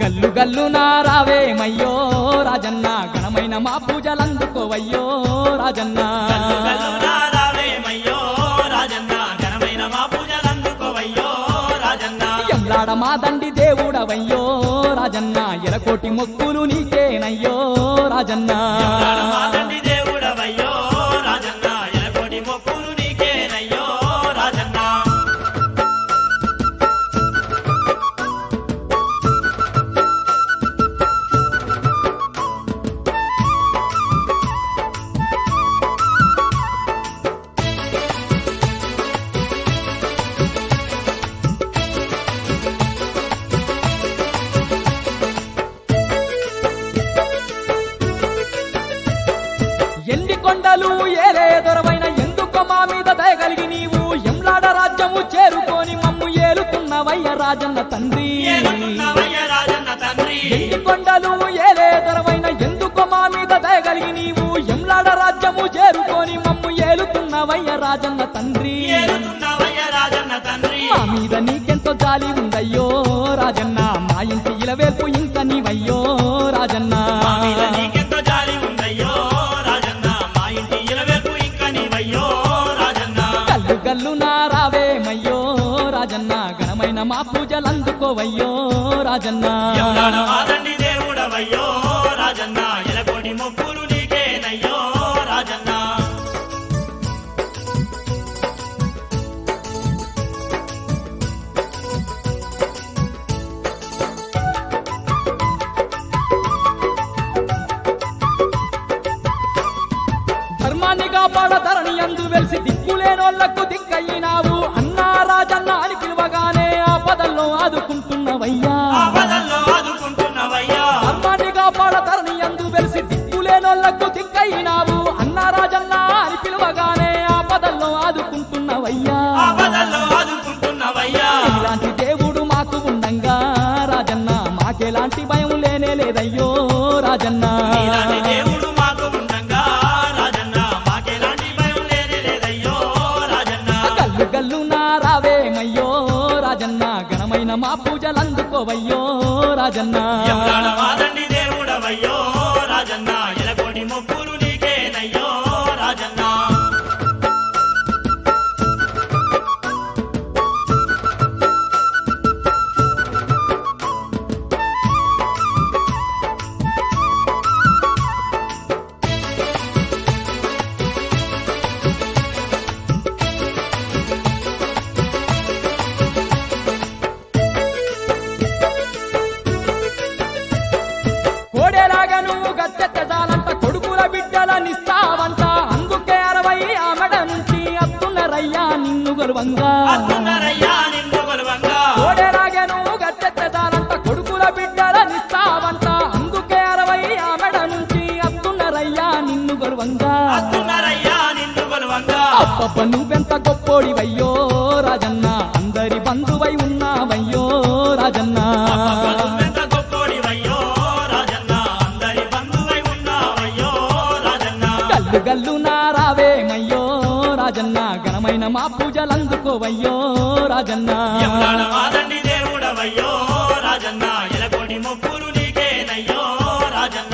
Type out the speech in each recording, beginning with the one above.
గల్లు గల్లు నారావేమయ్యో రాజన్న ఘనమైన మా పూజలందుకోవయ్యో రాజన్న కల్లు కల్లు నారావేమయ్యో రాజన్న ఘనమైన మా పూజలందుకోవయ్యో రాజన్న ఎంలాడ మా దండి దేవుడవయ్యో రాజన్న ఎలకోటి మొక్కులు నీకేనయ్యో రాజన్న ఎవరాడు మా తండ్రి దేవుడవయ్యో రాజన్న ఎలకోటి మొక్కులు నీకేనయ్యో రాజన్న ఎన్ని కొండలు ఏలే దొరవైన ఎందుకు మా మీద దయగలిగి నీవు ఎంలాడ రాజ్యము చేరుకొని మమ్ము ఏలుతున్నవయ్య రాజన్న తండ్రి ఏలుతున్నవయ్య రాజన్న తండ్రి ఎన్ని కొండలు ఏలే దొరవైన ఎందుకు మా మీద దయగలిగి నీవు ఎంలాడ రాజ్యము చేరుకొని మమ్ము ఏలుతున్నవయ్య రాజన్న తండ్రి ఏలుతున్నవయ్య రాజన్న తండ్రి మా మీద నీకెంతో జాలి ఉందయ్యో రాజన్న మా ఇంటి ఇలవేల్పు ఇంక నీవయ్యో రాజన్న మా మీద నీకెంతో జాలి ఉందయ్యో రాజన్న మా ఇంటి ఇలవేపు ఇంక నీవయ్యో రాజన్న గల్లు గల్లు నారావేమయ్యో రాజన్న ఘనమైన మా పూజలందుకోవయ్యో రాజన్న ఎవరాడు మా తండ్రి దేవుడవయ్యో రాజన్న ఎలకోటి మొక్కులు నీకేనయ్యో రాజన్న ధర్మాన్ని కాపాడ ధరణి అందు వెలిసి దిక్కులేనోళ్లకు దిక్కయినావు అన్నా రాజన్న అని పిలువగానే ఆపదల్లో ఆదుకుంటున్నవయ్యా ఆపదల్లో ఆదుకుంటున్నవయ్యా ధర్మాన్ని కాపాడ ధరణి అందు వెలిసి దిక్కులేనోళ్లకు దిక్కయినావు అన్నా రాజన్న అని పిలువగానే ఆపదల్లో ఆదుకుంటున్నవయ్యా ఆపదల్లో ఆదుకుంటున్నవయ్యా ఇలాంటి దేవుడు మాకు ఉండంగా రాజన్న మాకెలాంటి భయం లేనే లేదయ్యో రాజన్న ఇలాంటి దేవుడు మాకు ఉండంగా రాజన్న మాకెలాంటి భయం లేనే లేదయ్యో రాజన్న గల్లు గల్లు నారావేమయ్యో రాజన్న ఘనమైన మా పూజలందుకోవయ్యో రాజన్న ఎవరాడ మా తండ్రి దేవుడవయ్యో రాజన్న ఎలకోటి మొక్కులు నీకేనయ్యో రాజన్న కోడేలాగా నువ్వు గట్టెత్తదాలంట కొడుకుల బిడ్డలనిస్తావంట అందుకే అరవై ఆమెడ నుంచి అత్తున్నరయ్యా నిన్ను గొలువంగా అత్తున్నరయ్యా నిన్ను కొలువంగా కోడేలాగా నువ్వు గట్టెత్తదాలంట కొడుకుల బిడ్డలనిస్తావంట అందుకే అరవై ఆమెడ నుంచి అత్తున్నరయ్యా నిన్ను గొలువంగా అత్తున్నరయ్యా నిన్ను కొలువంగా అప్పప్ప నువ్వెంత గొప్పోడివయ్యో రాజన్న అందరి బంధువై ఉన్నావయ్యో రాజన్న నువ్వెంత గొప్పోడివయ్యో రాజన్న అందరి బంధువై ఉన్నావయ్యో రాజన్న గల్లు గల్లు నారావేమయ్యో రాజన్న ఘనమైన మా పూజలందుకోవయ్యో రాజన్న ఎవరాడ మా తండ్రి దేవుడవయ్యో రాజన్న ఎలకోటి మొక్కులు నీకేనయ్యో రాజన్న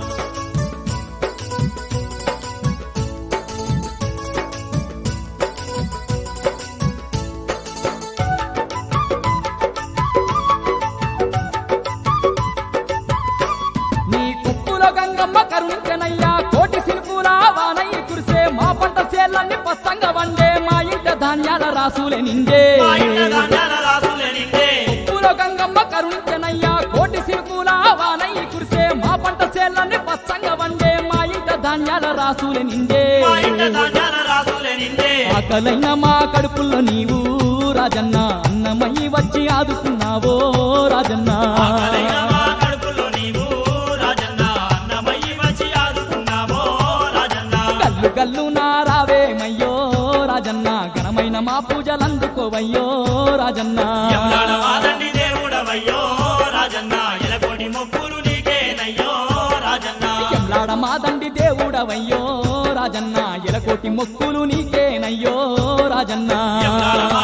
నీ కుప్పులో గంగమ్మ కరుణించనయ్యా కోటి సినుకుల వానయ్య కురిసే మా పంట చేలన్నీ పచ్చంగా వండే మా ఇంట ధాన్యాల రాసులే నిండే మా ఇంట ధాన్యాల రాసులే నిండే కుప్పులో గంగమ్మ కరుణించనయ్యా కోటి సినుకుల వానయ్య కురిసే మా పంట చేలన్నీ పచ్చంగా వండే మా ఇంట ధాన్యాల రాసులే నిండే మా ఇంట ధాన్యాల రాసులే నిండే ఆకలైన మా కడుపుల్లో నీవు రాజన్న అన్నమయ్యి వచ్చి ఆదుకున్నావో రాజన్న ఆకలైన మా కడుపులో నీవు రాజన్న అన్నమయ్యి వచ్చి ఆదుకున్నావో రాజన్న గల్లు గల్లు నారావేమయ్యో రాజన్న ఘనమైన మా పూజలందుకోవయ్యో రాజన్న ఎవరాడ మా తండ్రి దేవుడవయ్యో రాజన్న ఎలకోటి మొక్కులు నీకేనయ్యో రాజన్న ఎంలాడ మా దండి దేవుడవయ్యో రాజన్న ఎలకోటి మొక్కులు నీకేనయ్యో రాజన్న ఎవరాడ మా